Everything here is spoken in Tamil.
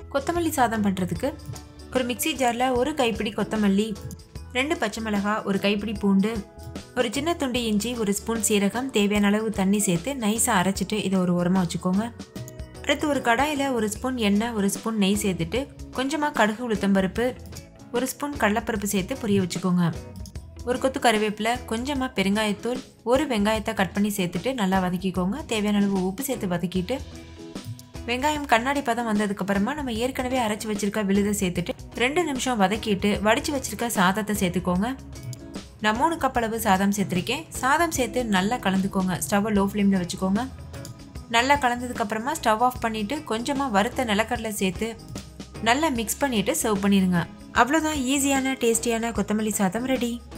கொத்தமல்லி சாதம் பண்ணுறதுக்கு ஒரு மிக்ஸி ஜாரில் ஒரு கைப்பிடி கொத்தமல்லி ரெண்டு பச்சை மிளகாய் ஒரு கைப்பிடி பூண்டு ஒரு சின்ன துண்டு இஞ்சி ஒரு ஸ்பூன் சீரகம் தேவையான அளவு தண்ணி சேர்த்து நைஸாக அரைச்சிட்டு இதை ஒரு ஓரமாக வச்சுக்கோங்க அடுத்து ஒரு கடாயில் ஒரு ஸ்பூன் எண்ணெய் ஒரு ஸ்பூன் நெய் சேர்த்துட்டு கொஞ்சமாக கடுகு உளுத்தம்பருப்பு ஒரு ஸ்பூன் கடலைப்பருப்பு சேர்த்து பொரிய வச்சுக்கோங்க ஒரு கொத்து கருவேப்பிலை கொஞ்சமாக பெருங்காயத்தூள் ஒரு வெங்காயத்தை கட் பண்ணி சேர்த்துட்டு நல்லா வதக்கிக்கோங்க தேவையான அளவு உப்பு சேர்த்து வதக்கிட்டு வெங்காயம் கண்ணாடி பதம் வந்ததுக்கப்புறமா நம்ம ஏற்கனவே அரைச்சி வச்சிருக்க விழுதை சேர்த்துட்டு ரெண்டு நிமிஷம் வதக்கிட்டு வடித்து வச்சிருக்க சாதத்தை சேர்த்துக்கோங்க நான் மூணு கப் அளவு சாதம் சேர்த்துருக்கேன் சாதம் சேர்த்து நல்லா கலந்துக்கோங்க ஸ்டவ்வை லோ ஃப்ளேமில் வச்சுக்கோங்க நல்லா கலந்ததுக்கப்புறமா ஸ்டவ் ஆஃப் பண்ணிவிட்டு கொஞ்சமாக வறுத்த நிலக்கடலை சேர்த்து நல்லா மிக்ஸ் பண்ணிவிட்டு சர்வ் பண்ணிடுங்க அவ்வளோதான் ஈஸியான டேஸ்டியான கொத்தமல்லி சாதம் ரெடி